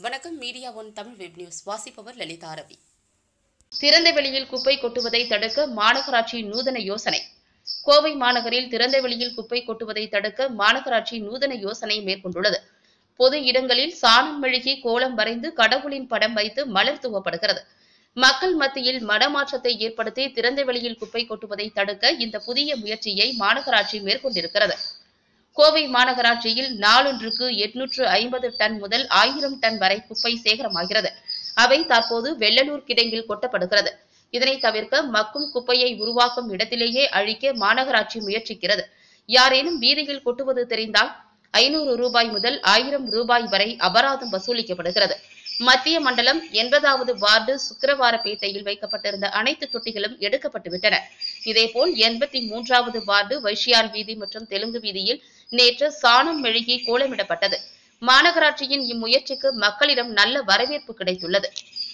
வணக்கம் media one Tamil web news வாசிப்பவர் லலிதா ரவி திறந்த வெளியில் குப்பை கொட்டுவதை தடுக்க மாநகராட்சி நூதன யோசனை கோவை மாநகரில் திறந்த வெளியில் குப்பை கொட்டுவதை தடுக்க மாநகராட்சி நூதன யோசனை மேற்கொண்டுள்ளது பொது இடங்களில் சாணம் மெழுகி கோலம் வரைந்து கடவுளின் படம் வைத்து மலர் தூவப்படுகிறது மக்கள் மத்தியில் மனமாற்றத்தை ஏற்படுத்தி திறந்த வெளியில் குப்பை கொட்டுவதை தடுக்க இந்த புதிய முயற்சியை மாநகராட்சி மேற்கொண்டிருக்கிறது கோவை மாநகராட்சியில் நாளொன்றுக்கு எட்நூற்று ஐம்பது டன் முதல் ஆயிரம் டன் வரை குப்பை சேகரமாகிறது அவை தற்போது வெள்ளலூர் கிடங்கில் கொட்டப்படுகிறது இதனை தவிர்க்க மக்கும் குப்பையை உருவாக்கும் இடத்திலேயே அழிக்க மாநகராட்சி முயற்சிக்கிறது யாரேனும் வீதியில் கொட்டுவது தெரிந்தால் ஐநூறு ரூபாய் முதல் ஆயிரம் ரூபாய் வரை அபராதம் வசூலிக்கப்படுகிறது மத்திய மண்டலம் எண்பதாவது வார்டு சுக்கிரவாரப்பேட்டையில் வைக்கப்பட்டிருந்த அனைத்து தொட்டிகளும் எடுக்கப்பட்டு விட்டன இதேபோல் எண்பத்தி மூன்றாவது வார்டு வைஷியார் வீதி மற்றும் தெலுங்கு வீதியில் நேற்று சாணம் மெழுகி கோலமிடப்பட்டது மாநகராட்சியின் இம்முயற்சிக்கு மக்களிடம் நல்ல வரவேற்பு கிடைத்துள்ளது